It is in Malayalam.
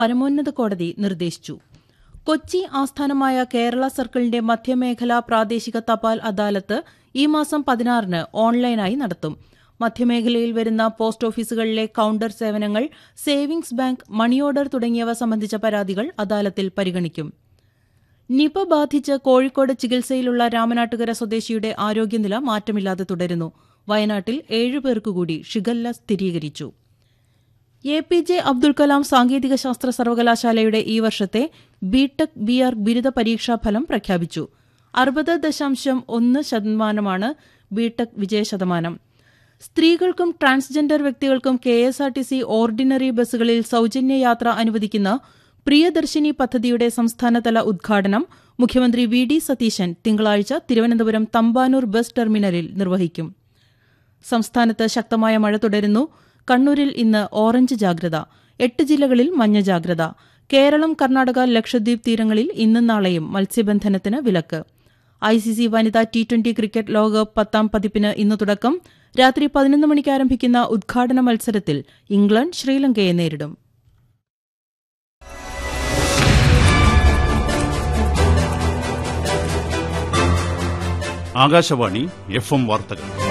പരമോന്നത കോടതി നിർദ്ദേശിച്ചു കൊച്ചി ആസ്ഥാനമായ കേരള സർക്കിളിന്റെ മധ്യമേഖലാ പ്രാദേശിക തപാൽ അദാലത്ത് ഈ മാസം പതിനാറിന് ഓൺലൈനായി നടത്തും മധ്യമേഖലയിൽ വരുന്ന പോസ്റ്റ് ഓഫീസുകളിലെ കൌണ്ടർ സേവനങ്ങൾ സേവിംഗ്സ് ബാങ്ക് മണി ഓർഡർ തുടങ്ങിയവ സംബന്ധിച്ച പരാതികൾ അദാലത്തിൽ പരിഗണിക്കും നിപ ബാധിച്ച് കോഴിക്കോട് ചികിത്സയിലുള്ള രാമനാട്ടുകര സ്വദേശിയുടെ ആരോഗ്യനില മാറ്റമില്ലാതെ തുടരുന്നു വയനാട്ടിൽ ഏഴുപേർക്കുകൂടി ഷിഗല്ല സ്ഥിരീകരിച്ചു A P J Abdul Kalam സാങ്കേതിക ശാസ്ത്ര സർവകലാശാലയുടെ ഈ വർഷത്തെ ബിടെക് ബി ആർ ബിരുദ പരീക്ഷാഫലം പ്രഖ്യാപിച്ചു അറുപത് ദശാംശം ഒന്ന് ശതമാനമാണ് ബിടെക് വിജയശതമാനം സ്ത്രീകൾക്കും ട്രാൻസ്ജെൻഡർ വ്യക്തികൾക്കും K S R T C ordinary ബസ്സുകളിൽ സൌജന്യ യാത്ര അനുവദിക്കുന്ന പ്രിയദർശിനി പദ്ധതിയുടെ സംസ്ഥാനതല ഉദ്ഘാടനം മുഖ്യമന്ത്രി വി ഡി സതീശൻ തിങ്കളാഴ്ച തിരുവനന്തപുരം തമ്പാനൂർ ബസ് ടെർമിനലിൽ നിർവഹിക്കും സംസ്ഥാനത്ത് ശക്തമായ മഴ തുടരുന്നു കണ്ണൂരിൽ ഇന്ന് ഓറഞ്ച് ജാഗ്രത എട്ട് ജില്ലകളിൽ മഞ്ഞ ജാഗ്രത കേരളം കർണാടക ലക്ഷദ്വീപ് തീരങ്ങളിൽ ഇന്നും നാളെയും മത്സ്യബന്ധനത്തിന് വിലക്ക് ഐ സി സി വനിതാ ടി ട്വന്റി ക്രിക്കറ്റ് ലോകകപ്പ് പത്താം പതിപ്പിന് ഇന്ന് തുടക്കം രാത്രി പതിനൊന്ന് മണിക്ക് ആരംഭിക്കുന്ന ഉദ്ഘാടന മത്സരത്തിൽ ഇംഗ്ലണ്ട് ശ്രീലങ്കയെ നേരിടും ആകാശവാണി എഫ് എം വാർത്തകൾ